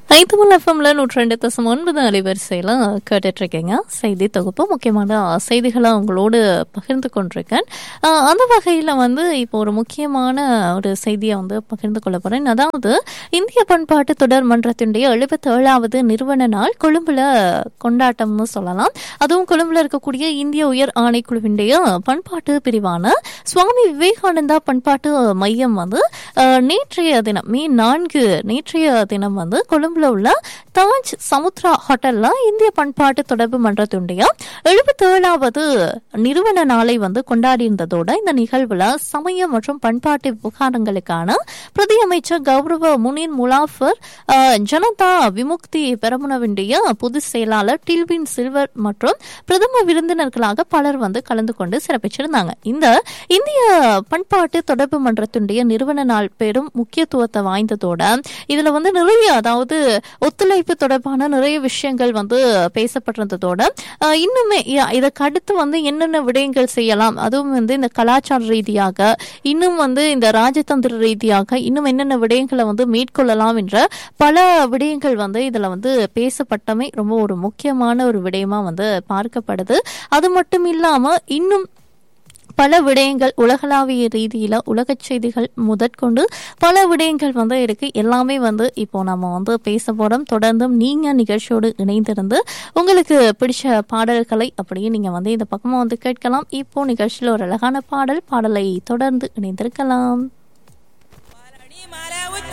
ஐத்துமல் எஃப்எம்ல நூற்றி ரெண்டு தசம் ஒன்பது அலைவரிசையில் கேட்டுட்டு இருக்கீங்க செய்தி தொகுப்பு முக்கியமான செய்திகளை உங்களோடு பகிர்ந்து கொண்டிருக்கேன் ஆஹ் அந்த வகையில் வந்து இப்போ ஒரு முக்கியமான ஒரு செய்தியை வந்து பகிர்ந்து கொள்ள போறேன் அதாவது இந்திய பண்பாட்டு தொடர் மன்றத்தினுடைய எழுபத்தேழாவது நிறுவன நாள் கொழும்புல கொண்டாட்டம்னு சொல்லலாம் அதுவும் கொழும்புல இருக்கக்கூடிய இந்திய உயர் ஆணைக்குழுவினுடைய பண்பாட்டு பிரிவான சுவாமி விவேகானந்தா பண்பாட்டு மையம் வந்து ஆஹ் நேற்றைய தினம் மே நான்கு நேற்றைய தினம் வந்து கொழும்புல உள்ள தாஜ் சமுத்ரா ஹோட்டல்ல இந்திய பண்பாட்டு தொடர்பு மன்றத்தினுடைய எழுபத்தேழாவது நிறுவன நாளை வந்து கொண்டாடி இருந்ததோட இந்த நிகழ்வுல சமய மற்றும் பண்பாட்டு விவகாரங்களுக்கான பிரதி அமைச்சர் கௌரவ முனீர் முலாஃபர் ஆஹ், ஜனதா விமுக்தி பெரமுனவினுடைய பொதுச் செயலாளர் டில்வின் சில்வர் மற்றும் பிரதம விருந்தினர்களாக பலர் வந்து கலந்து கொண்டு சிறப்பிச்சிருந்தாங்க இந்த இந்திய பண்பாட்டு தொடர்பு மன்றத்தினுடைய நிறுவன நாள் பெரும் முக்கியத்துவத்தை வாய்ந்ததோட இதுல வந்து நிறைய அதாவது ஒத்துழைப்பு தொடர்பான நிறைய விஷயங்கள் வந்து பேசப்பட்டிருந்ததோட ஆஹ், இன்னுமே இ- இதற்கு அடுத்து வந்து என்னென்ன விடயங்கள் செய்யலாம் அதுவும் வந்து இந்த கலாச்சார ரீதியாக இன்னும் வந்து இந்த ராஜதந்திர ரீதியாக இன்னும் என்னென்ன விடயங்களை வந்து மேற்கொள்ளலாம் என்ற பல விடயங்கள் வந்து இதுல வந்து பேசப்பட்டமை ரொம்ப ஒரு முக்கியமான ஒரு விடயமா வந்து பார்க்கப்படுது அது மட்டும் இல்லாம இன்னும் பல விடயங்கள் உலகளாவிய ரீதியில உலக செய்திகள் முதற்கொண்டு பல விடயங்கள் வந்து இருக்கு எல்லாமே வந்து இப்போ நம்ம வந்து பேச போறோம் தொடர்ந்தும் நீங்க நிகழ்ச்சியோடு இணைந்திருந்து உங்களுக்கு பிடிச்ச பாடல்களை அப்படியே நீங்க வந்து இந்த பக்கமா வந்து கேட்கலாம் இப்போ நிகழ்ச்சியில் ஒரு அழகான பாடல் பாடலை தொடர்ந்து இணைந்திருக்கலாம் மலடி மலை உச்சி